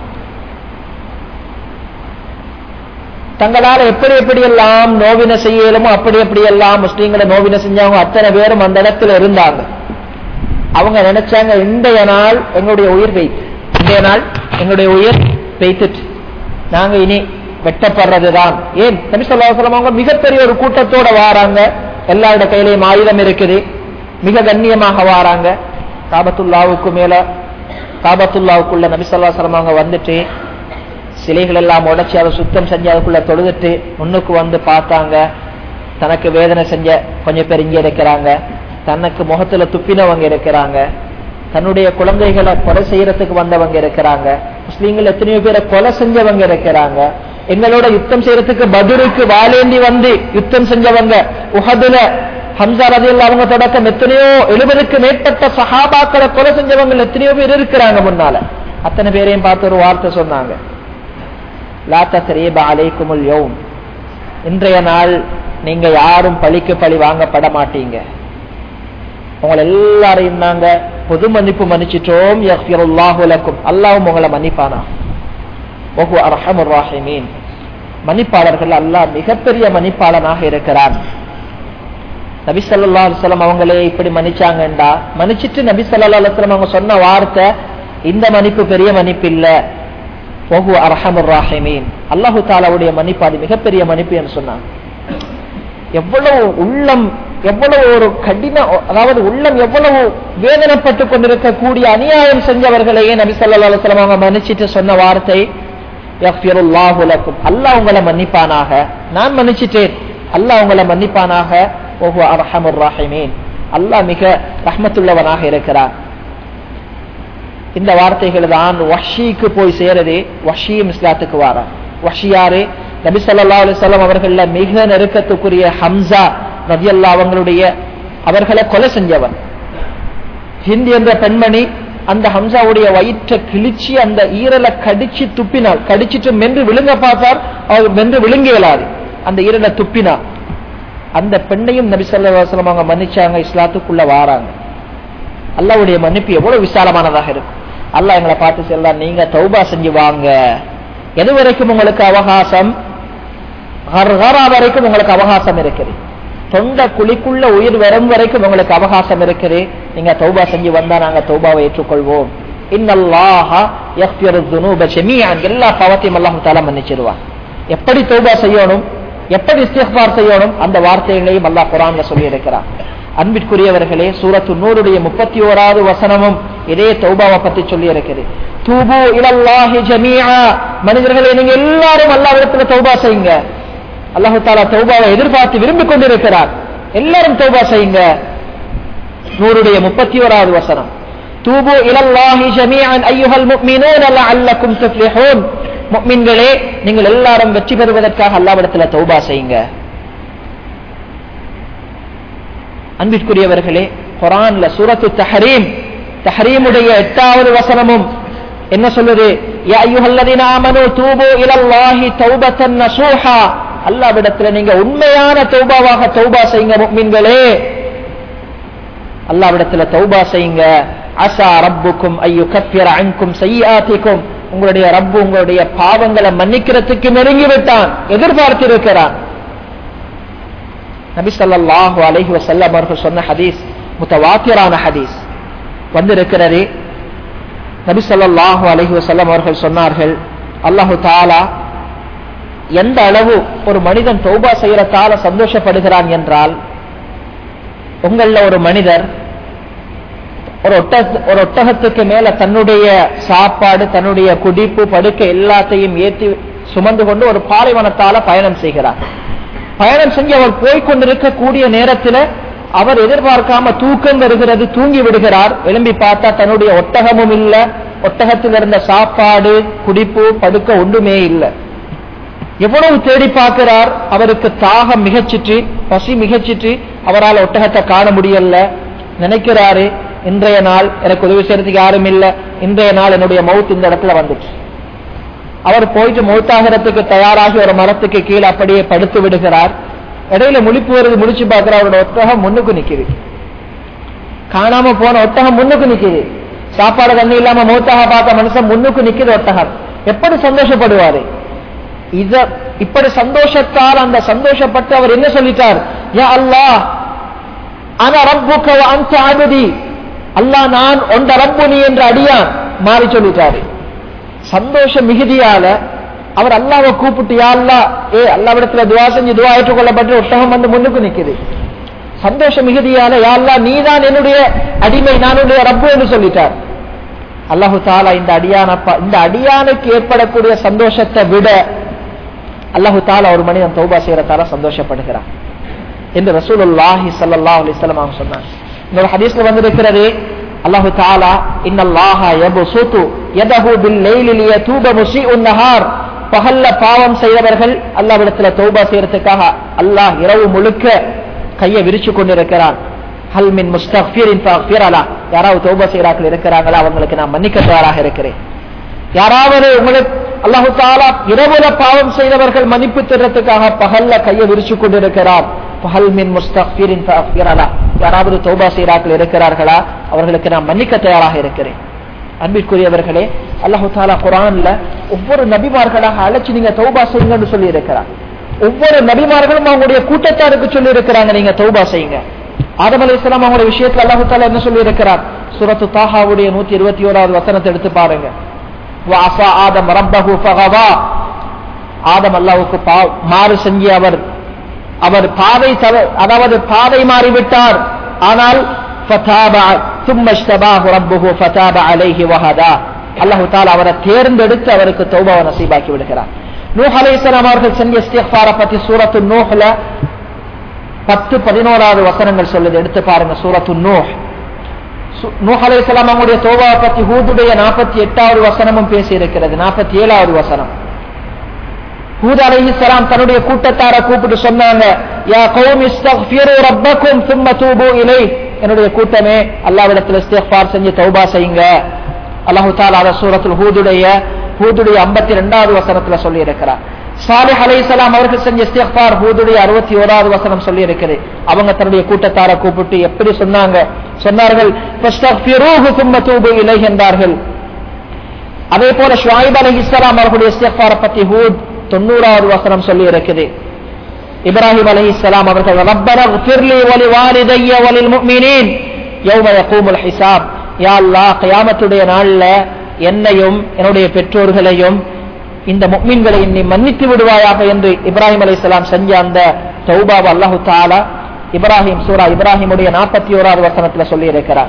தங்களால எப்படி எப்படி எல்லாம் நோவின செய்யலுமோ அப்படி எப்படி எல்லாம் முஸ்லீம்களை நோவின செஞ்சவங்க அத்தனை பேரும் அந்த இடத்துல இருந்தாங்க அவங்க நினைச்சாங்க இன்றைய நாள் எங்களுடைய உயிர் வைத்து இன்றைய நாள் எங்களுடைய உயிர் வைத்துட்டு நாங்க இனி வெட்டப்படுறதுதான் ஏன் நபி சொல்லலாம் அவங்க மிகப்பெரிய ஒரு கூட்டத்தோட வாராங்க எல்லாரோட கையிலையும் ஆயுதம் இருக்குது மிக கண்ணியமாக வாராங்க காபத்துல்லாவுக்கு மேல காபத்துல்லாவுக்குள்ள நபிசல்லாசலம் அவங்க வந்துட்டு சிலைகள் எல்லாம் உடைச்சி அதை சுத்தம் செஞ்சு அதுக்குள்ள தொழுதுட்டு முன்னுக்கு வந்து பார்த்தாங்க தனக்கு வேதனை செஞ்ச கொஞ்சம் பேர் இங்கே இருக்கிறாங்க தனக்கு முகத்துல துப்பினவங்க இருக்கிறாங்க தன்னுடைய குழந்தைகளை கொலை செய்யறதுக்கு வந்தவங்க இருக்கிறாங்க முஸ்லீம்கள் எத்தனையோ பேரை கொலை செஞ்சவங்க இருக்கிறாங்க எங்களோட யுத்தம் செய்யறதுக்கு பதிலுக்கு வாலேந்தி வந்து யுத்தம் செஞ்சவங்க உஹதுல ஹம்சா ரதி அவங்க தொடக்கம் எத்தனையோ எழுபதுக்கு மேற்பட்ட சஹாபாக்களை கொலை செஞ்சவங்க எத்தனையோ பேர் இருக்கிறாங்க முன்னால அத்தனை பேரையும் பார்த்து ஒரு வார்த்தை சொன்னாங்க லா தஸ்ரீப அலைக்குமுல் யௌம் இன்றைய நாள் நீங்க யாரும் பழிக்கு பழி வாங்கப்பட மாட்டீங்க உங்களை எல்லாரையும் நாங்க பொது மன்னிப்பு மன்னிச்சிட்டோம் யக்ஃபிருல்லாஹு லக்கும் அல்லாஹ்வும் உங்களை மன்னிப்பானா வஹு அர்ஹமுர் ராஹிமீன் மன்னிப்பாளர்கள் அல்லாஹ் மிகப்பெரிய மன்னிப்பாளனாக இருக்கிறான் நபி ஸல்லல்லாஹு அலைஹி வஸல்லம் அவங்களே இப்படி மன்னிச்சாங்கண்டா மன்னிச்சிட்டு நபி ஸல்லல்லாஹு அலைஹி வஸல்லம் அவங்க சொன்ன வார்த்தை இந்த மன்னிப்பு பெரிய மன்னிப்பு இல்ல வஹு அர்ஹமுர் ராஹிமீன் அல்லாஹு தஆலாவுடைய மன்னிப்பு அது மிகப்பெரிய மன்னிப்பு என்று சொன்னாங்க எவ்வளவு உள்ளம் எவ்வளவு ஒரு கடின அதாவது உள்ளம் எவ்வளவு வேதனைப்பட்டு கொண்டிருக்கக்கூடிய அநியாயம் செஞ்சவர்களையே நபி ஸல்லல்லாஹு அலைஹி வஸல்லம் அவங்க மன்னிச்சிட்டு சொன்ன வார்த்தை யக்ஃபிருல்லாஹு லக்கும் அல்லாஹ் உங்களை மன்னிப்பானாக நான் மன்னிச்சிட்டேன் அல்லாஹ் உங்களை மன்னிப்பானாக ஓஹு அர்ஹமுர் ராஹிமீன் அல்லாஹ் மிக ரஹ்மத்துள்ளவனாக இருக்கிறார் இந்த வார்த்தைகள் தான் வஷிக்கு போய் சேரது வஷியும் இஸ்லாத்துக்கு வார வஷியாரு நபி ஸல்லல்லாஹு அலைஹி வஸல்லம் அவர்கள மிக நெருக்கத்துக்குரிய ஹம்சா ரலியல்லாஹு அவங்களுடைய அவர்களை கொலை செஞ்சவன் ஹிந்தி என்ற பெண்மணி அந்த ஹம்சாவுடைய வயிற்றை கிழிச்சு அந்த ஈரலை கடிச்சு துப்பினாள் கடிச்சிட்டு மென்று விழுங்க பார்த்தார் அவர் மென்று விழுங்க இயலாது அந்த ஈரலை துப்பினார் அந்த பெண்ணையும் நபி ஸல்லல்லாஹு அலைஹி வஸல்லம் அவங்க மன்னிச்சாங்க இஸ்லாத்துக்குள்ள வாராங்க அல்லாஹ்வுடைய மன்னிப்பு எவ்வளவு விசாலமானதாக இருக்கும் அல்லாஹ் எங்களை பார்த்து சொல்லலாம் நீங்க தௌபா செஞ்சு வாங்க எது வரைக்கும் உங்களுக்கு அவகாசம் ஹர்ஹரா வரைக்கும் உங்களுக்கு அவகாசம் இருக்குது தொண்டை குழிக்குள்ள உயிர் வரும் வரைக்கும் உங்களுக்கு அவகாசம் இருக்குது நீங்க தௌபா செஞ்சு வந்தா நாங்க தௌபாவை ஏற்றுக்கொள்வோம் இன்னல்லாஹ யக்ஃபிரு துனூப ஜமீஅன் எல்லா பாவத்தையும் அல்லாஹ் தஆலா மன்னிச்சிடுவான் எப்படி தௌபா செய்யணும் எப்படி இஸ்திக்பார் செய்யணும் அந்த வார்த்தைகளையும் அல்லாஹ் குர்ஆன்ல சொல்லி இருக்கிறான் அன்பிற்குரியவர்களே சூரத்து நூறுடைய முப்பத்தி ஓராவது வசனமும் இதே தௌபாவை பத்தி சொல்லி இருக்குது தூபு இலல்லாஹி ஜமீஆ மனிதர்களே நீங்க எல்லாரும் அல்லாஹ்விடத்துல தௌபா செய்யுங்க அல்லாஹு தாலா தௌபாவை எதிர்பார்த்து விரும்பிக் கொண்டிருக்கிறார் எல்லாரும் தௌபா செய்யுங்க நூறுடைய முப்பத்தி ஓராவது வசனம் தூபு இலல்லாஹி ஜமீஅன் ஐயுஹல் முஃமினூன லஅல்லக்கும் துஃப்லிஹூன் முஃமின்களே நீங்கள் எல்லாரும் வெற்றி பெறுவதற்காக அல்லாஹ்விடத்துல தௌபா செய்யுங்க அன்பிற்குரியவர்களே குரான்ல சூரத்து தஹரீம் தஹரீமுடைய எட்டாவது வசனமும் என்ன சொல்லுது யா அய்யுஹல்லதீன ஆமனூ தூபு இலல்லாஹி தௌபத்தன் நசூஹா அல்லாஹ்விடத்துல நீங்க உண்மையான தௌபாவாக தௌபா செய்யுங்க முஃமின்களே அல்லாஹ்விடத்துல தௌபா செய்யுங்க அஸா ரப்புக்கும் ஐயு கஃபிர அன்கும் சய்யிஆத்திக்கும் உங்களுடைய ரப்பு உங்களுடைய பாவங்களை மன்னிக்கிறதுக்கு நெருங்கி விட்டான் எதிர்பார்த்து இருக்கிறான் நபி ஸல்லல்லாஹு அலைஹி வஸல்லம் அவர்கள் சொன்ன ஹதீஸ் முத்தவாத்திரான ஹதீஸ் வந்திருக்கிறது நபி ஸல்லல்லாஹு அலைஹி வஸல்லம் அவர்கள் சொன்னார்கள் அல்லாஹு தஆலா எந்த அளவு ஒரு மனிதன் தௌபா செய்யறதால சந்தோஷப்படுகிறான் என்றால் உங்கள ஒரு மனிதர் ஒரு ஒட்ட ஒரு ஒட்டகத்துக்கு மேல தன்னுடைய சாப்பாடு தன்னுடைய குடிப்பு படுக்கை எல்லாத்தையும் ஏற்றி சுமந்து கொண்டு ஒரு பாலைவனத்தால பயணம் செய்கிறார் பயணம் செஞ்சு அவர் போய்கொண்டிருக்கக்கூடிய நேரத்தில் அவர் எதிர்பார்க்காம தூக்கம் வருகிறது தூங்கி விடுகிறார் எழும்பி பார்த்தா தன்னுடைய ஒட்டகமும் இல்ல ஒட்டகத்தில் இருந்த சாப்பாடு குடிப்பு படுக்க ஒன்றுமே இல்லை எவ்வளவு தேடி பார்க்கிறார் அவருக்கு தாகம் மிகச்சிற்று பசி மிகச்சிற்று அவரால் ஒட்டகத்தை காண முடியல நினைக்கிறாரு இன்றைய நாள் எனக்கு உதவி செய்யறதுக்கு யாரும் இல்ல இன்றைய நாள் என்னுடைய மவுத் இந்த இடத்துல வந்துச்சு அவர் போயிட்டு மௌத்தாகிறதுக்கு தயாராகி ஒரு மரத்துக்கு கீழே அப்படியே படுத்து விடுகிறார் இடையில முழிப்பு வருது முடிச்சு பார்க்கிற அவரோட ஒட்டகம் முன்னுக்கு நிக்குது காணாம போன ஒட்டகம் முன்னுக்கு நிக்குது சாப்பாடு தண்ணி இல்லாம மௌத்தாக பார்த்த மனுஷன் முன்னுக்கு நிக்குது ஒட்டகம் எப்படி சந்தோஷப்படுவாரு இத இப்படி சந்தோஷத்தால் அந்த சந்தோஷப்பட்டு அவர் என்ன சொல்லிட்டார் யா அல்லாஹ் அன ரப்புக்க அந்த அபதி அல்லாஹ் நான் ஒன்ற ரப்பு நீ என்ற அடியான் மாறி சொல்லிட்டாரு சந்தோஷ மிகுதியால அவர் அல்லாவை கூப்பிட்டு யா அல்லா ஏ அல்லாவிடத்துல துவா செஞ்சு துவா ஏற்றுக்கொள்ளப்பட்டு ஒட்டகம் வந்து முன்னுக்கு நிக்குது சந்தோஷ மிகுதியால யா அல்லா நீதான் என்னுடைய அடிமை நானுடைய ரப்பு என்று சொல்லிட்டார் அல்லாஹு தாலா இந்த அடியான இந்த அடியானுக்கு ஏற்படக்கூடிய சந்தோஷத்தை விட அல்லாஹு தாலா ஒரு மனிதன் தௌபா செய்யறதால சந்தோஷப்படுகிறான் என்று ரசூலுல்லாஹி ஸல்லல்லாஹு அலைஹி வஸல்லம் அவங்க சொன்னாங்க இன்னொரு ஹதீஸ்ல வந்திருக்கிறது அல்லாஹு தாலா இன்னல்லாஹ யபசுது யதஹு பில் லைலி லியதூப முஸீஉன் நஹார் பகல்ல பாவம் செய்தவர்கள் அல்லாஹ்விடத்துல தௌபா செய்யறதுக்காக அல்லாஹ் இரவு முழுக்க கையை விரிச்சு கொண்டிருக்கிறான் ஹல் மின் முஸ்தக்ஃபிரின் ஃபக்ஃபிரலா யாராவது தௌபா செய்யறாக்கள் இருக்கிறாங்களா அவங்களுக்கு நான் மன்னிக்க தயாராக இருக்கிறேன் யாராவது உங்களுக்கு அல்லாஹு தாலா இரவுல பாவம் செய்தவர்கள் மன்னிப்பு தர்றதுக்காக பகல்ல கையை விரிச்சு கொண்டிருக்கிறார் பகல் மின் முஸ்தக்ஃபிரின் ஃபக்ஃபிரலா யாராவது தௌபா செய்யறாக்கள் இருக்கிறார்களா அவர்களுக்கு நான் மன்னிக்க தயாராக இருக்கிறேன் அன்பிற்குரியவர்களே அல்லாஹு தாலா குரான்ல ஒவ்வொரு நபிமார்களாக அழைச்சு நீங்க தௌபா செய்யுங்கன்னு சொல்லி இருக்கிறார் ஒவ்வொரு நபிமார்களும் அவங்களுடைய கூட்டத்தாருக்கு சொல்லி இருக்கிறாங்க நீங்க தௌபா செய்யுங்க ஆதம் அலி இஸ்லாம் அவங்களுடைய விஷயத்துல அல்லாஹு தாலா என்ன சொல்லி இருக்கிறார் சூரத்து தாஹாவுடைய நூத்தி இருபத்தி ஓராவது வசனத்தை எடுத்து பாருங்க வாசா ஆதம் ரப்பஹு ஃபகவா ஆதம் அல்லாஹ்வுக்கு பா- மாறு செஞ்சு அவர் அவர் பாதை தவ- அதாவது பாதை மாறிவிட்டார் ஆனால் ஃபதாப ثم اجتباه ربه فتاب عليه وهدى அல்லாஹ் தாலா அவரை தேர்ந்தெடுத்து அவருக்கு தௌபாவை நசீபாக்கி விடுகிறார் நூஹ் அலைஹிஸ்ஸலாம் அவர்கள் செஞ்ச இஸ்திக்ஃபார பத்தி சூரத்து நூஹ்ல பத்து பதினோராவது வசனங்கள் சொல்லுது எடுத்து பாருங்க சூரத்து நூஹ் சு- நூஹ் அலைஹிஸ்ஸலாம் அவங்களுடைய தௌபாவை பத்தி ஹூதுடைய நாற்பத்தி எட்டாவது வசனமும் பேசி இருக்கிறது நாற்பத்தி ஏழாவது வசனம் ஹூத் அலைஹிஸ்ஸலாம் தன்னுடைய கூட்டத்தாரை கூப்பிட்டு சொன்னாங்க யா கௌம் இஸ்தக்ஃபிரு ரப்பக்கும் ثم தூபு இலை என்னுடைய கூட்டமே அல்லாஹ்விடத்தில் இஸ்திக்ஃபார் செஞ்சு தௌபா செய்யுங்க அல்லாஹ் தஆலா அத சூரத்துல் ஹூதுடைய ஹூதுடைய 52வது வசனத்துல சொல்லி இருக்கிறார் சாலிஹ் அலைஹிஸ்ஸலாம் அவர்கள் செஞ்ச இஸ்திக்ஃபார் ஹூதுடைய 61வது வசனம் சொல்லி இருக்குது அவங்க தன்னுடைய கூட்டத்தாரை கூப்பிட்டு எப்படி சொன்னாங்க சொன்னார்கள் ஃபஸ்தக்ஃபிரூஹு ثم தூபு இலை என்றார்கள் அதே போல ஷுவைப் அலைஹிஸ்ஸலாம் அவர்களுடைய இஸ்திக்ஃபார பத்தி ஹூத் தொண்ணூறாவது வசனம் சொல்லி இருக்குது இப்ராஹிம் அலைஹிஸ்ஸலாம் அவர்கள் ரப்பனா ஃபிர்லி வலி வாலிதைய வலில் முஃமினீன் யௌம யகூமுல் ஹிசாப் யா அல்லாஹ் கியாமத்துடைய நாள்ல என்னையும் என்னுடைய பெற்றோர்களையும் இந்த முக்மீன்களையும் நீ மன்னித்து விடுவாயாக என்று இப்ராஹிம் அலைஹிஸ்ஸலாம் செஞ்ச அந்த தௌபாவை அல்லாஹு தஆலா இப்ராஹிம் சூரா இப்ராஹிமுடைய நாற்பத்தி ஓராவது வசனத்துல சொல்லி இருக்கிறார்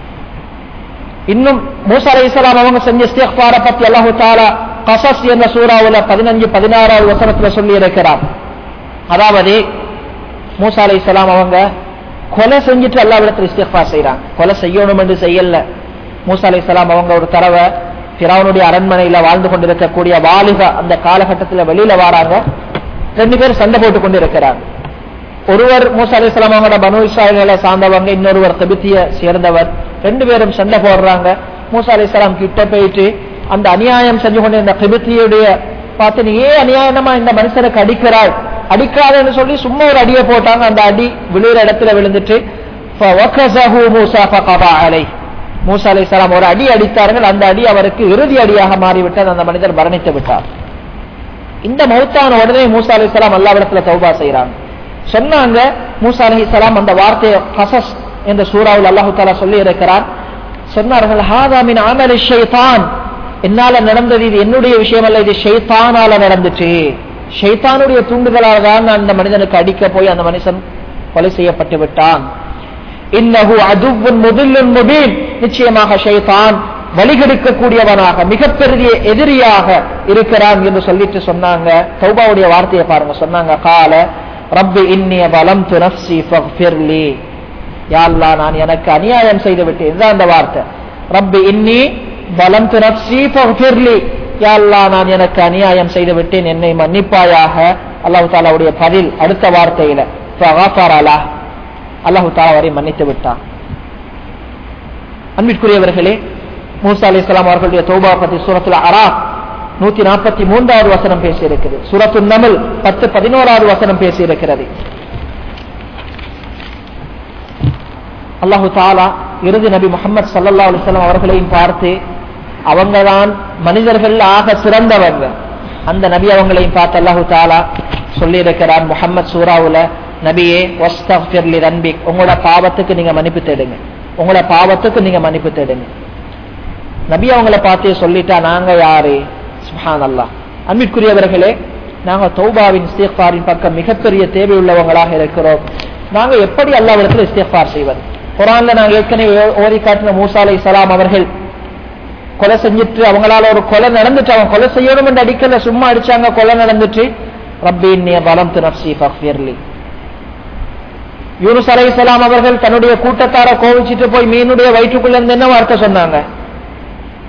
இன்னும் மூசா அலைஹிஸ்ஸலாம் அவங்க செஞ்ச இஸ்திக்ஃபார பத்தி அல்லாஹ் தஆலா கசஸ் என்ற சூறாவுல 15 16வது வசனத்துல சொல்லி இருக்கிறார் அதாவது மூசா அலைஹிஸ்ஸலாம் அவங்க கொலை செஞ்சுட்டு அல்லாஹ்விடத்தில் இஸ்திக்ஃபார் செய்றாங்க கொலை செய்யணும் என்று செய்யல மூசா அலைஹிஸ்ஸலாம் அவங்க ஒரு தடவை ஃபிரௌனுடைய அரண்மனையில வாழ்ந்து கொண்டிருக்கக்கூடிய வாலிப அந்த காலகட்டத்துல வெளியில வராங்க ரெண்டு பேரும் சண்டை போட்டு கொண்டு இருக்கிறாங்க ஒருவர் மூசா அலிஸ்லாம் அவங்களோட பனு இஸ்ராயல்களை சார்ந்தவங்க இன்னொருவர் தபித்திய சேர்ந்தவர் ரெண்டு பேரும் சண்டை போடுறாங்க மூசா அலிஸ்லாம் கிட்ட போயிட்டு அந்த அநியாயம் செஞ்சு கொண்டிருந்த கிபித்தியுடைய பார்த்து நீ ஏன் அநியாயமா இந்த மனுஷனுக்கு அடிக்கிறாய் அடிக்காதன்னு சொல்லி சும்மா ஒரு அடியை போட்டாங்க அந்த அடி விழுகிற இடத்துல விழுந்துட்டு فَوَكَزَهُ مُوسَى فَقَضَى عَلَيْهِ. மூசா அலைஹிஸ்ஸலாம் ஒரு அடி அடித்தார்கள் அந்த அடி அவருக்கு இறுதி அடியாக மாறிவிட்டது அந்த மனிதர் மரணித்து விட்டார் இந்த மௌத்தான உடனே மூசா அலைஹிஸ்ஸலாம் அல்லாஹ்விடத்துல தௌபா செய்றாங்க சொன்னாங்க மூசா அலைஹிஸ்ஸலாம் அந்த வார்த்தையை கசஸ் என்ற சூறாவில் அல்லாஹ் தஆலா சொல்லி இருக்கிறார் சொன்னார்கள் ஹாதா மின் அமலி ஷைத்தான் என்னால நடந்தது இது என்னுடைய விஷயம் அல்ல இது ஷைத்தானால நடந்துச்சு ஷைத்தானுடைய தூண்டுதலால் தான் நான் அந்த மனிதனுக்கு அடிக்க போய் அந்த மனுஷன் கொலை செய்யப்பட்டு விட்டான் இன்னஹு அதுவும் முதல்லும் முபீன் நிச்சயமாக ஷைத்தான் வழிகெடுக்கக்கூடியவனாக மிகப்பெரிய எதிரியாக இருக்கிறான் என்று சொல்லிட்டு சொன்னாங்க தௌபாவுடைய வார்த்தையை பாருங்க சொன்னாங்க கால ரப்பி இன்னிய பலம் துனப்சி ஃபக்ஃபிர்லி யா அல்லாஹ் நான் எனக்கு அநியாயம் செய்து விட்டேன் இதுதான் அந்த வார்த்தை ரப்பி இன்னி பலம் துனப்சி ஃபக்ஃபிர்லி யா அல்லாஹ் நான் எனக்கு அநியாயம் செய்து விட்டேன் என்னை மன்னிப்பாயாக அல்லாஹ் தாலாவுடைய பதில் அடுத்த வார்த்தையில ஃபகஃபர லஹ். அல்லாஹு தாலா வரை மன்னித்து விட்டான் அன்பிற்குரியவர்களே மூசா அலி இஸ்லாம் அவர்களுடைய தௌபா பத்தி சூரத்துல அராப் நூத்தி நாற்பத்தி மூன்றாவது வசனம் பேசி இருக்குது சூரத்து நமல் பத்து பதினோராவது வசனம் பேசி இருக்கிறது அல்லாஹு தாலா இறுதி நபி முகமது சல்லல்லா அலிஸ்லாம் அவர்களையும் பார்த்து அவங்கதான் மனிதர்கள் ஆக சிறந்தவங்க அந்த நபி அவங்களையும் பார்த்து அல்லாஹு தாலா சொல்லி இருக்கிறார் முகமது சூராவுல நபியே வஸ்தஃபிர்லி ரன்பிக் உங்களோட பாவத்துக்கு நீங்க மன்னிப்பு தேடுங்க உங்களோட பாவத்துக்கு நீங்க மன்னிப்பு தேடுங்க நபி அவங்கள பார்த்தே சொல்லிட்டா நாங்க யாரு சுஹான் அல்லாஹ் அன்பிற்குரியவர்களே நாங்க தௌபாவின் இஸ்திஃபாரின் பக்கம் மிகப்பெரிய தேவை உள்ளவங்களாக இருக்கிறோம் நாங்க எப்படி அல்லாவிடத்தில் இஸ்திஃபார் செய்வது குரான்ல நாங்க ஏற்கனவே ஓ- ஓதி காட்டின மூசா அலை சலாம் அவர்கள் கொலை செஞ்சுட்டு அவங்களால ஒரு கொலை நடந்துட்டு அவங்க கொலை செய்யணும் என்று அடிக்கல சும்மா அடிச்சாங்க கொலை நடந்துட்டு ரப்பி நீ பலம் நப்சி ஃபக்ஃபிர்லி யூனுஸ் அலைஹிஸ்ஸலாம் அவர்கள் தன்னுடைய கூட்டத்தார கோவிச்சிட்டு போய் மீனுடைய வயிற்றுக்குள்ள இருந்து என்ன வார்த்தை சொன்னாங்க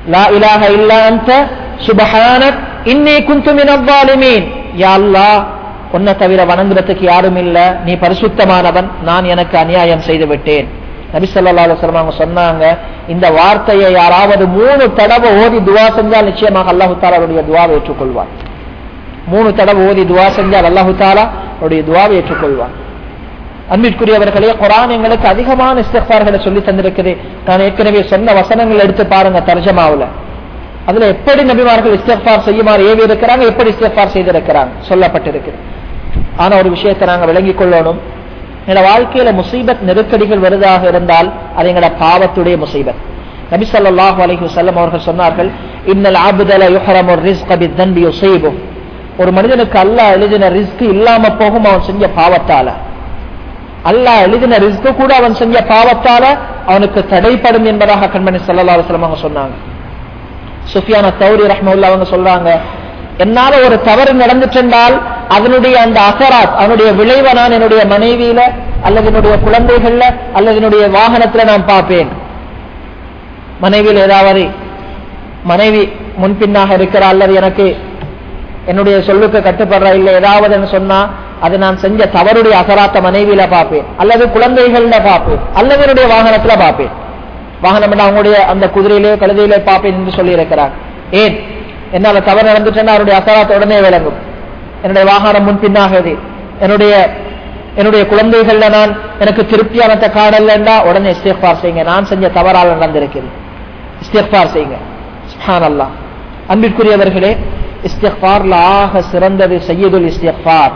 லா இலாஹ இல்லா அன்த சுபஹானக் இன்னி குந்து மினல் ஸாலிமீன் யா அல்லாஹ் உன்னை தவிர வணங்குறதுக்கு யாரும் இல்ல நீ பரிசுத்தமானவன் நான் எனக்கு அநியாயம் செய்து விட்டேன் நபி ஸல்லல்லாஹு அலைஹி வஸல்லம் அவங்க சொன்னாங்க இந்த வார்த்தையை யாராவது மூணு தடவை ஓதி துவா செஞ்சால் நிச்சயமாக அல்லாஹு தாலா அவருடைய துவாவை ஏற்றுக்கொள்வார் மூணு தடவை ஓதி துவா செஞ்சால் அல்லாஹு தாலா அவருடைய துவாவை ஏற்றுக்கொள்வார் அன்பிற்குரியவர்களே குரான் எங்களுக்கு அதிகமான இஸ்திஃபார்களை சொல்லி தந்திருக்குது நான் ஏற்கனவே சொன்ன வசனங்கள் எடுத்து பாருங்க தர்ஜமாவுல அதுல எப்படி நபிமார்கள் இஸ்திஃபார் செய்யுமாறு ஏவி இருக்கிறாங்க எப்படி இஸ்திஃபார் செய்திருக்கிறாங்க சொல்லப்பட்டிருக்கு ஆனா ஒரு விஷயத்தை நாங்க விளங்கிக் கொள்ளணும் எங்களோட வாழ்க்கையில முசீபத் நெருக்கடிகள் வருதாக இருந்தால் அது எங்களோட பாவத்துடைய முசீபத் நபி ஸல்லல்லாஹு அலைஹி வஸல்லம் அவர்கள் சொன்னார்கள் இன்னல் ஆபுதல யுஹரமு ரிஸ்க பித்தன்பி யுஸீபு ஒரு மனிதனுக்கு அல்லாஹ் எழுதின ரிஸ்க் இல்லாம போகும் அவன் செஞ்ச பாவத்தால அல்லாஹ் எழுதின ரிஸ்க் கூட அவன் செஞ்ச பாவத்தால அவனுக்கு தடைப்படும் என்பதாக கண்மணி ஸல்லல்லாஹு அலைஹி வஸல்லம் அவங்க சொன்னாங்க சுஃபியான தௌரி ரஹ்மவுல்லா அவங்க சொல்றாங்க என்னால ஒரு தவறு நடந்துட்டென்றால் அதனுடைய அந்த அசராத் அவனுடைய விளைவை நான் என்னுடைய மனைவியில அல்லது என்னுடைய குழந்தைகள்ல அல்லது என்னுடைய வாகனத்துல நான் பார்ப்பேன் மனைவியில் ஏதாவது மனைவி முன்பின்னாக இருக்கிற அல்லது எனக்கு என்னுடைய சொல்லுக்கு கட்டுப்படுற இல்ல ஏதாவது சொன்னா அது நான் செஞ்ச தவறுடைய அசராத்த மனைவியில பார்ப்பேன் அல்லது குழந்தைகள்ல பார்ப்பேன் அல்லது என்னுடைய வாகனத்துல பார்ப்பேன் வாகனம் அவங்களுடைய அந்த குதிரையிலே கழுதையிலே பார்ப்பேன் என்று சொல்லி இருக்கிறார் ஏன் என்னால தவறு நடந்துச்சுன்னா அவருடைய அசராத்த உடனே விளங்கும் என்னுடைய வாகனம் முன் பின்னாகுது என்னுடைய என்னுடைய குழந்தைகள்ல நான் எனக்கு திருப்தியானத்தை காணலன்னா உடனே இஸ்திஃபார் செய்யுங்க நான் செஞ்ச தவறால் நடந்திருக்கிறேன் இஸ்திஃபார் செய்யுங்க சுப்ஹான் அல்லாஹ் அன்பிற்குரியவர்களே இஸ்திஃபார்ல ஆக சிறந்தது சையதுல் இஸ்திஃபார்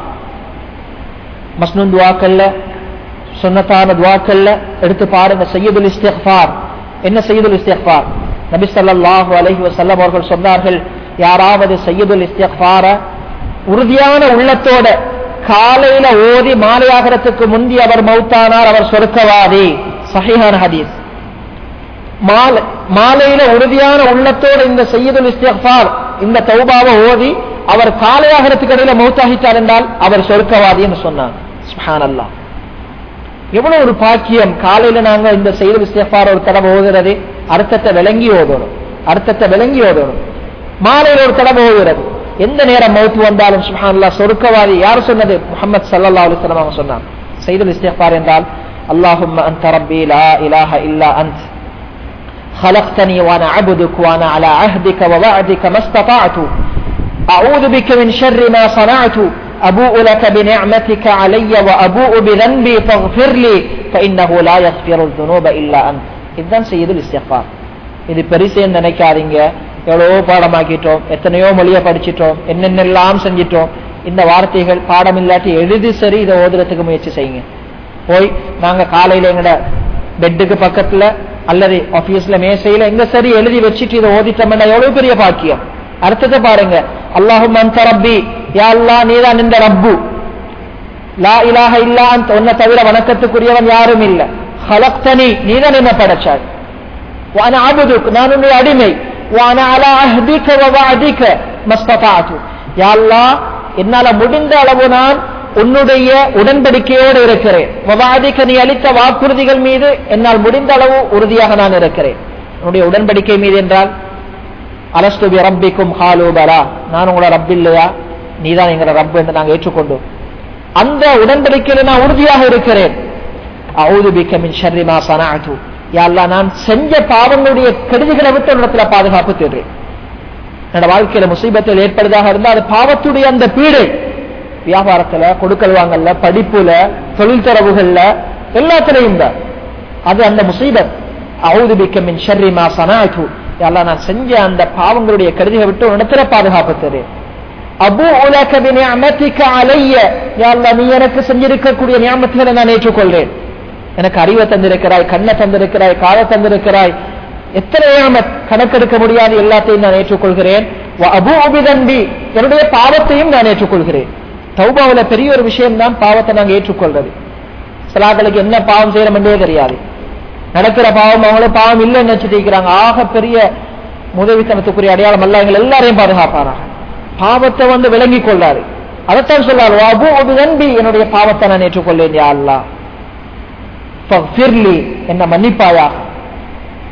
மஸ்னூன் துவாக்கல்ல சுன்னத்தான துவாக்கல்ல எடுத்து பாருங்க சையதுல் இஸ்திஃபார் என்ன சையதுல் இஸ்திஃபார் நபி ஸல்லல்லாஹு அலைஹி வஸல்லம் அவர்கள் சொன்னார்கள் யாராவது சையதுல் இஸ்திஃபார உறுதியான உள்ளத்தோட காலையில ஓதி மாலையாகிறதுக்கு முந்தி அவர் மௌத்தானார் அவர் சொர்க்கவாதி சஹீஹான ஹதீஸ் மாலை மாலையில உறுதியான உள்ளத்தோட இந்த சையதுல் இஸ்திஃபார் இந்த தௌபாவை ஓதி அவர் காலையாகிறதுக்கு இடையில மௌத்தாகிட்டார் என்றால் அவர் சொர்க்கவாதி என்று சொன்னார் சுப்ஹானல்லாஹ் எவ்வளவு ஒரு பாக்கியம் காலையில நாங்க இந்த செய்த இஸ்திஃபார் ஒரு தடவை ஓதுறது அர்த்தத்தை விளங்கி ஓதணும் அர்த்தத்தை விளங்கி ஓதணும் மாலையில ஒரு தடவை ஓதுறது எந்த நேரம் மௌத்து வந்தாலும் சுஹான்லா சொருக்கவாதி யார் சொன்னது முகமது சல்லா அலுவலம் அவங்க சொன்னாங்க செய்தல் இஸ்திஃபார் என்றால் அல்லாஹும் அன்த ரப்பி லா இலாஹ இல்லா அன்த் خلقتني وانا عبدك وانا على عهدك ووعدك ما استطعت اعوذ بك من شر ما صنعت ابوء لك بنعمتك علي وابوء بذنبي فاغفر لي فانه لا يغفر الذنوب الا انت இதுதான் செய்யுது இஸ்திஃபார் இது பெருசேன்னு நினைக்காதீங்க எவ்வளவோ பாடமாக்கிட்டோம் எத்தனையோ மொழியை படிச்சிட்டோம் என்னென்னெல்லாம் செஞ்சிட்டோம் இந்த வார்த்தைகள் பாடம் இல்லாட்டி எழுதி சரி இதை ஓதுறதுக்கு முயற்சி செய்யுங்க போய் நாங்க காலையில எங்கட பெட்டுக்கு பக்கத்துல அல்லது ஆபீஸ்ல மேசையில எங்க சரி எழுதி வச்சுட்டு இதை ஓதிட்டோம்னா எவ்வளவு பெரிய பாக்கியம் அர்த்தத்தை பாருங்க அல்லாஹும் அந்த ரப்பி யா அல்லா நீதான் இந்த ரப்பு லா இலாஹ இல்லா அந்த உன்னை தவிர வணக்கத்துக்குரியவன் யாரும் இல்ல ஹலக்தனி நீதான் என்ன படைச்சாய் وانا عبدك நான் உன்னுடைய அடிமை وانا على عهدك ووعدك ما استطعت يا الله என்னால முடிந்த அளவு நான் உன்னுடைய உடன்படிக்கையோடு இருக்கிறேன் வவாதிக்க நீ அளித்த வாக்குறுதிகள் மீது என்னால் முடிந்த அளவு உறுதியாக நான் இருக்கிறேன் உன்னுடைய உடன்படிக்கை மீது என்றால் அலஸ்துபி ரப்பிக்கும் ஹாலு பலா நான் உங்களோட ரப் இல்லையா நீதான் எங்களோட ரப் என்று நாங்கள் ஏற்றுக்கொண்டோம் அந்த உடன்படிக்கையில நான் உறுதியாக இருக்கிறேன் அவுது பிக்க மின் ஷர்ரிமா சனாது யாழ்லா நான் செஞ்ச பாவங்களுடைய கெடுதிகளை விட்டு இடத்துல பாதுகாப்பு தேடுறேன் என்னோட வாழ்க்கையில முசீபத்தில் ஏற்படுதாக இருந்தால் அது பாவத்துடைய அந்த பீடு வியாபாரத்துல கொடுக்கல் வாங்கல்ல படிப்புல தொழில் தரவுகள்ல எல்லாத்திலையும் தான் அது அந்த முசீபத் அவுது பிக்க மின் ஷர்ரிமா சனாது யாழ்லா நான் செஞ்ச அந்த பாவங்களுடைய கருதிகளை விட்டு இடத்துல பாதுகாப்பு தருறேன் அபு உலக நியமத்திக்க அலைய யாழ்லா நீ எனக்கு செஞ்சிருக்கக்கூடிய நியமத்துகளை நான் ஏற்றுக்கொள்றேன் எனக்கு அறிவை தந்திருக்கிறாய் கண்ணை தந்திருக்கிறாய் காலை தந்திருக்கிறாய் எத்தனை நியமத் கணக்கெடுக்க முடியாது எல்லாத்தையும் நான் ஏற்றுக்கொள்கிறேன் அபு அபிதன்பி என்னுடைய பாவத்தையும் நான் ஏற்றுக்கொள்கிறேன் தௌபாவில பெரிய ஒரு விஷயம் தான் பாவத்தை நாங்க ஏற்றுக்கொள்றது சிலாக்களுக்கு என்ன பாவம் செய்யறோம்ன்றே தெரியாது நடக்கிற பாவம் அவங்களும் பாவம் இல்லைன்னு நினைச்சிட்டு இருக்கிறாங்க ஆக பெரிய உதவித்தனத்துக்குரிய அடையாளம் அல்ல எங்களை எல்லாரையும் பாதுகாப்பாராக பாவத்தை வந்து விளங்கிக் கொள்ளாரு அதைத்தான் சொல்லாரு அபு அபிதன்பி என்னுடைய பாவத்தை நான் ஏற்றுக்கொள்ளேன் யா அல்லா என்ன மன்னிப்பாயா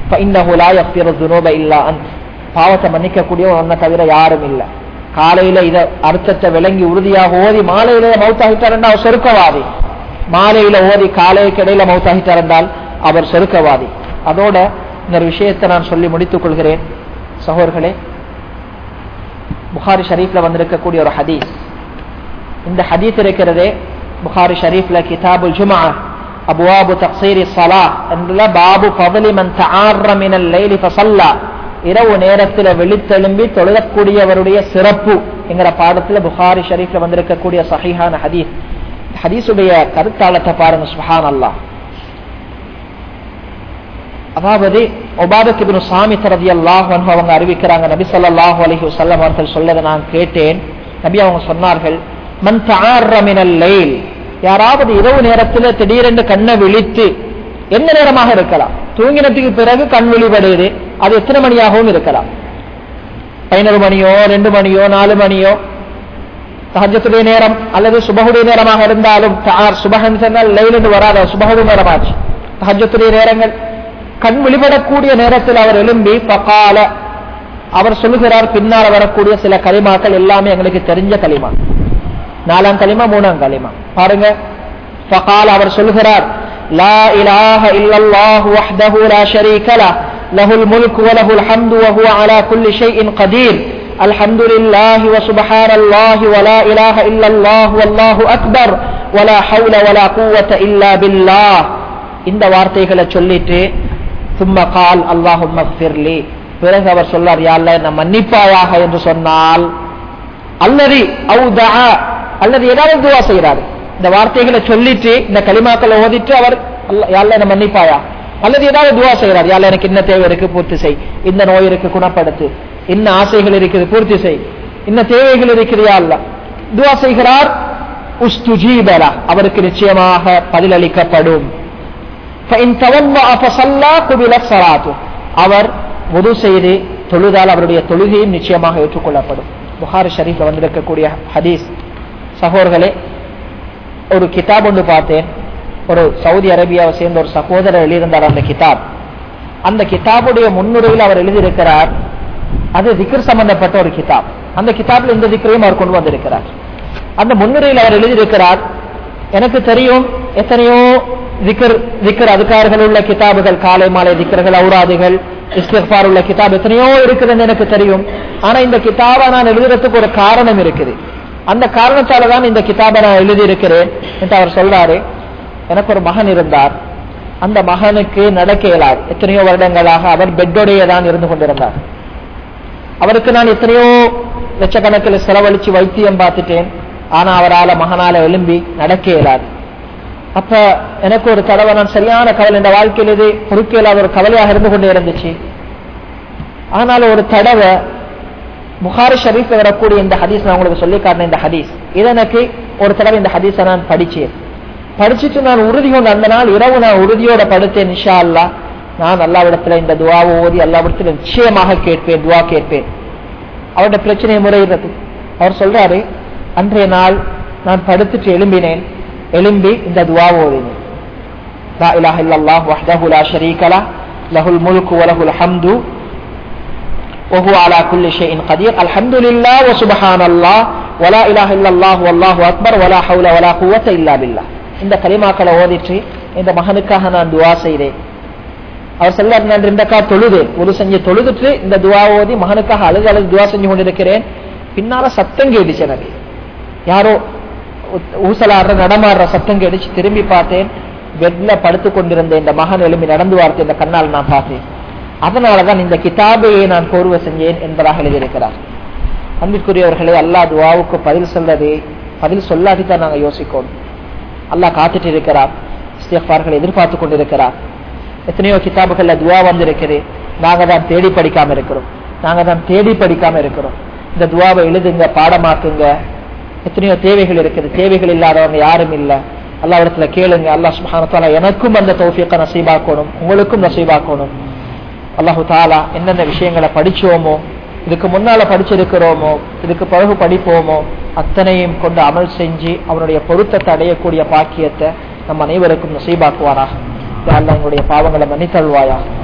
فإنه لا يغفر الذنوب إلا أنت பாவத்தை மன்னிக்கக்கூடிய ஒன்றை தவிர யாரும் இல்லை காலையில இத அர்த்தத்தை விளங்கி உறுதியாக ஓதி மாலையில மௌத்தாகிட்டார் அவர் சொருக்கவாதி மாலையில ஓதி காலைக்கு இடையில மௌத்தாகிட்டார் என்றால் அவர் சொருக்கவாதி அதோட இந்த விஷயத்தை நான் சொல்லி முடித்துக் கொள்கிறேன் சகோதர்களே புகாரி ஷரீஃப்ல வந்திருக்கக்கூடிய ஒரு ஹதீஸ் இந்த ஹதீஸ் இருக்கிறதே புகாரி ஷரீஃப்ல கிதாபுல் ஜுமா அபுவாபு தக்சீரி சலா என்ற பாபு பவலி மன் தஆர்ர மினல் லைலி ஃபஸல்லா இரவு நேரத்தில் வெளித்தெலும்பி தொழுகக்கூடியவருடைய சிறப்பு என்கிற பாடத்துல புகாரி ஷரீஃப்ல வந்திருக்கக்கூடிய சஹீஹான ஹதீஸ் ஹதீஸுடைய கருத்தாளத்தை பாருங்க சுஹான் அல்லாஹ் அதாவது ஒபாதத் இப்னு சாமி தரதி அல்லாஹ் அவங்க அறிவிக்கிறாங்க நபி ஸல்லல்லாஹு அலைஹி வஸல்லம் அவர்கள் சொல்லதை நான் கேட்டேன் நபி அவங்க சொன்னார்கள் மன் தஆர்ர மினல் லைல் யாராவது இரவு நேரத்தில் திடீரென்று கண்ணை விழித்து எந்த நேரமாக இருக்கலாம் தூங்கினத்துக்கு பிறகு கண் விழிபடுது அது எத்தனை மணியாகவும் இருக்கலாம் பதினொரு மணியோ ரெண்டு மணியோ நாலு மணியோ தஹஜத்துடைய நேரம் அல்லது சுபகுடைய நேரமாக இருந்தாலும் சுபகன் சொன்னால் லைலுன்னு வராத சுபகுடைய நேரமாச்சு தஹஜத்துடைய நேரங்கள் கண் விழிபடக்கூடிய நேரத்தில் அவர் எழும்பி பகால அவர் சொல்லுகிறார் பின்னால் வரக்கூடிய சில களிமாக்கள் எல்லாமே எங்களுக்கு தெரிஞ்ச களிமா நாலாம் களிமா மூணாம் களிமா பாருங்க பகால் அவர் சொல்லுகிறார் لا إله إلا الله وحده لا شريك له له الملك وله الحمد وهو على كل شيء قدير الحمد لله وسبحان الله ولا إله إلا الله والله أكبر ولا حول ولا قوة إلا بالله இந்த வார்த்தைகளை சொல்லிட்டு சும்மா கால் அல்லாஹும் பிறகு அவர் சொல்லார் யாழ்ல என்ன மன்னிப்பாயாக என்று சொன்னால் அல்லது அவுதா அல்லது ஏதாவது துவா செய்கிறாரு இந்த வார்த்தைகளை சொல்லிட்டு இந்த களிமாக்களை ஓதிட்டு அவர் யாழ்ல என்ன மன்னிப்பாயா அல்லது ஏதாவது துவா செய்கிறார் யாழ்ல எனக்கு என்ன தேவை இருக்கு பூர்த்தி செய் இந்த நோய் இருக்கு குணப்படுத்து இன்ன ஆசைகள் இருக்குது பூர்த்தி செய் இன்ன தேவைகள் இருக்கிறியா அல்ல துவா செய்கிறார் உஸ்துஜீபலா அவருக்கு நிச்சயமாக பதிலளிக்கப்படும் அவர் முது செய்து தொழுதால் அவருடைய தொழுகையும் நிச்சயமாக ஏற்றுக்கொள்ளப்படும் புகார் ஷரீஃப்ல வந்திருக்கக்கூடிய ஹதீஸ் சகோதரர்களே ஒரு கிதாப் ஒன்று பார்த்தேன் ஒரு சவுதி அரேபியாவை சேர்ந்த ஒரு சகோதரர் எழுதியிருந்தார் அந்த கிதாப் அந்த கிதாபுடைய முன்னுரையில் அவர் எழுதியிருக்கிறார் அது திக்கர் சம்பந்தப்பட்ட ஒரு கிதாப் அந்த கிதாப்ல இந்த திக்கரையும் அவர் கொண்டு வந்திருக்கிறார் அந்த முன்னுரையில் அவர் எழுதியிருக்கிறார் எனக்கு தெரியும் எத்தனையோ திக்கர் திக்கர் அதுக்கார்கள் உள்ள கிதாபுகள் காலை மாலை திக்கர்கள் ஔராதுகள் இஸ்திஃபார் உள்ள கிதாப் எத்தனையோ இருக்குதுன்னு எனக்கு தெரியும் ஆனா இந்த கிதாபை நான் எழுதுறதுக்கு ஒரு காரணம் இருக்குது அந்த காரணத்தால தான் இந்த கிதாபை நான் எழுதி இருக்கிறேன் என்று அவர் சொல்றாரு எனக்கு ஒரு மகன் இருந்தார் அந்த மகனுக்கு நடக்க இயலாது எத்தனையோ வருடங்களாக அவர் பெட்டோடைய தான் இருந்து கொண்டிருந்தார் அவருக்கு நான் எத்தனையோ லட்சக்கணக்கில் செலவழிச்சு வைத்தியம் பார்த்துட்டேன் ஆனா அவரால் மகனால எழும்பி நடக்க இயலாது அப்ப எனக்கு ஒரு தடவை நான் சரியான கவலை இந்த வாழ்க்கையில் இது பொறுக்க இல்லாத ஒரு கவலையாக இருந்து கொண்டே இருந்துச்சு ஆனால் ஒரு தடவை புகாரி ஷரீஃப் வரக்கூடிய இந்த ஹதீஸ் நான் உங்களுக்கு சொல்லி காட்டின இந்த ஹதீஸ் இது எனக்கு ஒரு தடவை இந்த ஹதீஸை நான் படிச்சேன் படிச்சுட்டு நான் உறுதி கொண்டு அந்த நாள் இரவு நான் உறுதியோட படுத்தேன் நிஷா அல்லா நான் அல்லாவிடத்துல இந்த துவாவை ஓதி அல்லாவிடத்துல நிச்சயமாக கேட்பேன் துவா கேட்பேன் அவருடைய பிரச்சனையை முறையிறது அவர் சொல்றாரு அன்றைய நாள் நான் படுத்துட்டு எழும்பினேன் எழும்பி இந்த துவா ஓதினேன் லா இலாஹ இல்லல்லாஹ் வஹ்தஹு லா ஷரீக லஹ் லஹுல் முல்கு வ லஹுல் ஹம்து وهو على كل شيء قدير الحمد لله وسبحان الله ولا اله الا الله والله اكبر ولا حول ولا قوه الا بالله இந்த கலிமாக்களை ஓதிட்டு இந்த மகனுக்காக நான் துவா செய்தேன் அவர் சொல்றார் நான் ரெண்டக்கா தொழுதேன் ஒரு செஞ்சு தொழுதுட்டு இந்த துவா ஓதி மகனுக்காக அழுது அழுது துவா செஞ்சு கொண்டிருக்கிறேன் பின்னால சத்தம் கேட்டுச்சு எனக்கு யாரோ ஊசலாடுற நடமாடுற சத்தம் கேட்டுச்சு திரும்பி பார்த்தேன் பெட்ல படுத்து கொண்டிருந்த இந்த மகன் எழுப்பி நடந்து வார்த்தை இந்த கண்ணால் நான் பார்த்தேன் அதனாலதான் இந்த கிதாபையை நான் கோர்வை செஞ்சேன் என்பதாக எழுதியிருக்கிறார் அன்பிற்குரியவர்களே அல்லா துவாவுக்கு பதில் சொல்றது பதில் சொல்லாட்டித்தான் நாங்க யோசிக்கணும் அல்லாஹ் காத்துட்டு இருக்கிறார் இஸ்திஃபார்களை எதிர்பார்த்து கொண்டிருக்கிறார் எத்தனையோ கிதாபுகள்ல துவா வந்திருக்குது நாங்க தான் தேடி படிக்காம இருக்கிறோம் நாங்க தான் தேடி படிக்காம இருக்கிறோம் இந்த துவாவை எழுதுங்க பாடமாக்குங்க எத்தனையோ தேவைகள் இருக்குது தேவைகள் இல்லாதவங்க யாரும் இல்லை அல்லா இடத்துல கேளுங்க அல்லா சுபானத்தால எனக்கும் அந்த தௌஃபியத்தை நசீபாக்கணும் உங்களுக்கும் நசீபாக்கணும் அல்லாஹு தாலா என்னென்ன விஷயங்களை படிச்சோமோ இதுக்கு முன்னால படிச்சிருக்கிறோமோ இதுக்கு பிறகு படிப்போமோ அத்தனையும் கொண்டு அமல் செஞ்சு அவருடைய பொருத்தத்தை அடையக்கூடிய பாக்கியத்தை நம்ம அனைவருக்கும் நசீபாக்குவாராக யாரெல்லாம் எங்களுடைய பாவங்களை மன்னித்தல்வாயா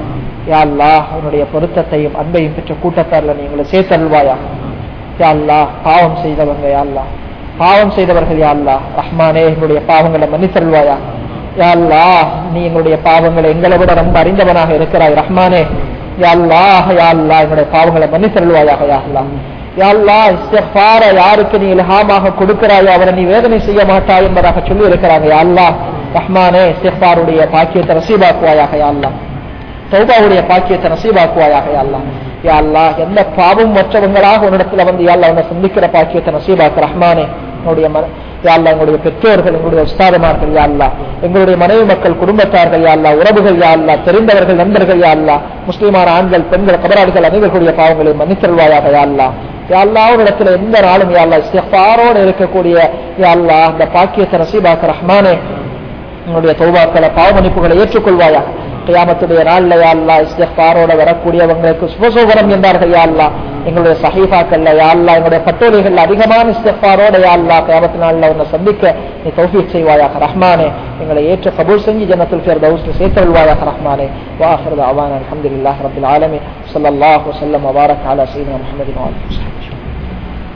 யா அல்லாஹ் உன்னுடைய பொருத்தத்தையும் அன்பையும் பெற்ற கூட்டத்தாரில் நீ எங்களை சேர்த்தருள்வாயா யா அல்லாஹ் பாவம் செய்தவங்க யா அல்லாஹ் பாவம் செய்தவர்கள் யா அல்லாஹ் ரஹ்மானே எங்களுடைய பாவங்களை மன்னித்தருள்வாயா யா அல்லாஹ் நீ எங்களுடைய பாவங்களை எங்களை விட ரொம்ப அறிந்தவனாக இருக்கிறாய் ரஹ்மானே யா அல்லாஹ் யா அல்லாஹ் எங்களுடைய பாவங்களை மன்னித்தருள்வாயாக யா அல்லாஹ் யா அல்லாஹ் இஸ்திக்ஃபார யாருக்கு நீ இல்ஹாமாக கொடுக்கிறாயோ அவரை நீ வேதனை செய்ய மாட்டாய் என்பதாக சொல்லி இருக்கிறாங்க யா அல்லாஹ் ரஹ்மானே இஸ்திக்ஃபாருடைய பாக்கியத்தை நசீபாக்குவாயாக யா அல்லாஹ் தௌபாவுடைய பாக்கியத்தை நசீபாக்குவாயாக யா அல்லாஹ் யா அல்லாஹ் எந்த பாவம் மற்றவங்களாக உன்னிடத்துல வந்து யா அல்லாஹ் உன்னை சந்திக்கிற பாக்கியத்தை நசீபாக்கு ரஹ்மானே என்னுடைய மன யா அல்லாஹ் எங்களுடைய பெற்றோர்கள் எங்களுடைய உஸ்தாதமார்கள் யா அல்லாஹ் எங்களுடைய மனைவி மக்கள் குடும்பத்தார்கள் யா அல்லாஹ் உறவுகள் யா அல்லாஹ் தெரிந்தவர்கள் நண்பர்கள் யா அல்லாஹ் முஸ்லிமான ஆண்கள் பெண்கள் கபராளிகள் அனைவர்களுடைய பாவங்களை மன்னித்தல்வாயாக யா அல்லாஹ் யா அல்லாஹ் இடத்துல எந்த நாளும் யா அல்லாஹ் இஸ்திக்ஃபாரோடு இருக்கக்கூடிய யா அல்லாஹ் அந்த பாக்கியத்தை நசீபாக்கு ரஹ்மானே உங்களுடைய தௌபாக்களை பாவ மன்னிப்புகளை ஏற்றுக்கொள்வாயா கியாமத்துடைய நாள்ல யா அல்லா இஸ்திக்பாரோட வரக்கூடியவங்களுக்கு சுபசோகரம் என்றார்கள் யா அல்லா எங்களுடைய சஹீஃபாக்கள்ல யா அல்லா எங்களுடைய பட்டோலிகள் அதிகமான இஸ்திக்பாரோட யா அல்லா கியாமத்து நாள்ல உன்னை சந்திக்க நீ தௌஃபீக் செய்வாயாக ரஹ்மானே எங்களை ஏற்ற கபூல் செஞ்சு ஜன்னத்துல் ஃபிர்தௌஸ் சேர்த்தருள்வாயாக ரஹ்மானே வாஹிர் அவான் அல்ஹம்துலில்லாஹ் ரப்பில் ஆலமீன் ஸல்லல்லாஹு வஸல்லம் வபாரக் அலா சய்யிதினா முஹம்மதின் வ ஆலிஹி வஸல்லம்